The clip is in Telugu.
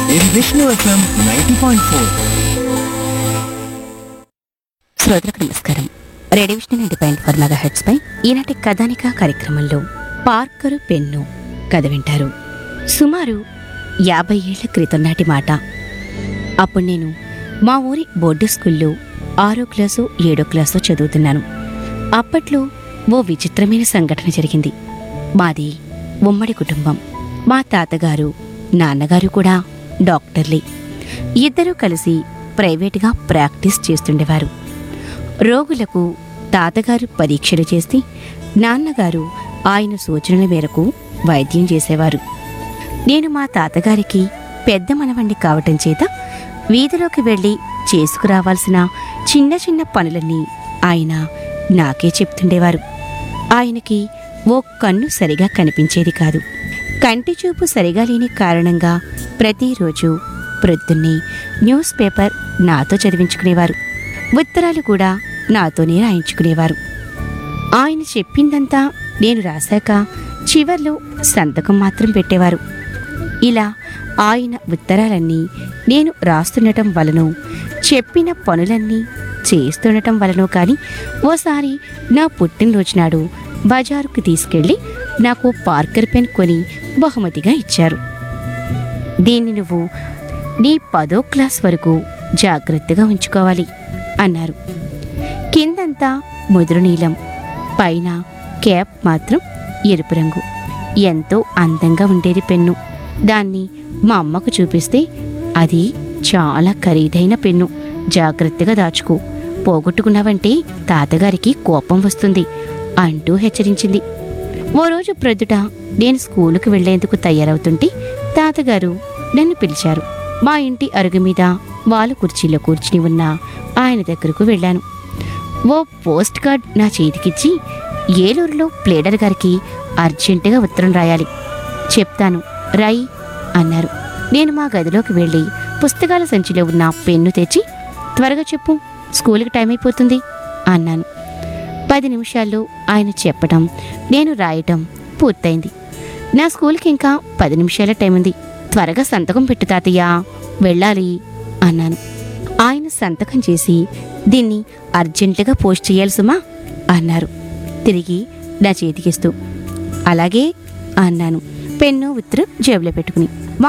ఇది Vishnu FM ninety point four శ్రోతలకు నమస్కారం radio Vishnu ninety point four megahertz పై ఈనాటి కథానిక కార్యక్రమంలో పార్కరు పెన్ను కథ వింటారు సుమారు యాభై ఏళ్ల క్రితం నాటి మాట అప్పుడు నేను మా ఊరి బోర్డు స్కూల్లో ఆరో క్లాసు ఏడో క్లాసు చదువుతున్నాను అప్పట్లో ఓ విచిత్రమైన సంఘటన జరిగింది మాది ఉమ్మడి కుటుంబం మా తాతగారు నాన్నగారు కూడా డాక్టర్లే ఇద్దరూ కలిసి ప్రైవేటుగా ప్రాక్టీస్ చేస్తుండేవారు రోగులకు తాతగారు పరీక్షలు చేసి నాన్నగారు ఆయన సూచనల మేరకు వైద్యం చేసేవారు నేను మా తాతగారికి పెద్ద మనవండి కావటం చేత వీధిలోకి వెళ్ళి చేసుకురావాల్సిన చిన్న చిన్న పనులన్నీ ఆయన నాకే చెప్తుండేవారు ఆయనకి ఓ కన్ను సరిగా కనిపించేది కాదు కంటి చూపు సరిగా లేని కారణంగా ప్రతిరోజు ప్రొద్దున్నే న్యూస్ పేపర్ నాతో చదివించుకునేవారు ఉత్తరాలు కూడా నాతోనే రాయించుకునేవారు ఆయన చెప్పిందంతా నేను రాశాక చివర్లో సంతకం మాత్రం పెట్టేవారు ఇలా ఆయన ఉత్తరాలన్నీ నేను రాస్తుండటం వలన చెప్పిన పనులన్నీ చేస్తుండటం వలన కానీ ఓసారి నా పుట్టినరోజు నాడు బజారుకు తీసుకెళ్ళి నాకు పార్కర్ పెన్ కొని బహుమతిగా ఇచ్చారు దీన్ని నువ్వు నీ పదో క్లాస్ వరకు జాగ్రత్తగా ఉంచుకోవాలి అన్నారు కిందంతా ముదురు నీలం పైన క్యాప్ మాత్రం ఎరుపు రంగు ఎంతో అందంగా ఉండేది పెన్ను దాన్ని మా అమ్మకు చూపిస్తే అది చాలా ఖరీదైన పెన్ను జాగ్రత్తగా దాచుకో పోగొట్టుకున్నావంటే తాతగారికి కోపం వస్తుంది అంటూ హెచ్చరించింది ఓ రోజు ప్రొద్దుట నేను స్కూలుకు వెళ్లేందుకు తయారవుతుంటే తాతగారు నన్ను పిలిచారు మా ఇంటి అరుగు మీద వాళ్ళ కుర్చీలో కూర్చుని ఉన్న ఆయన దగ్గరకు వెళ్ళాను ఓ పోస్ట్ కార్డ్ నా చేతికిచ్చి ఏలూరులో ప్లేడర్ గారికి అర్జెంటుగా ఉత్తరం రాయాలి చెప్తాను రాయి అన్నారు నేను మా గదిలోకి వెళ్ళి పుస్తకాల సంచిలో ఉన్న పెన్ను తెచ్చి త్వరగా చెప్పు స్కూల్కి టైం అయిపోతుంది అన్నాను పది నిమిషాల్లో ఆయన చెప్పటం నేను రాయటం పూర్తయింది నా స్కూల్కి ఇంకా పది నిమిషాల టైం ఉంది త్వరగా సంతకం పెట్టు తాతయ్య వెళ్ళాలి అన్నాను ఆయన సంతకం చేసి దీన్ని అర్జెంటుగా పోస్ట్ చేయాలి సుమా అన్నారు తిరిగి నా చేతికిస్తూ అలాగే అన్నాను పెన్ను ఉత్తరం జేబులో పెట్టుకుని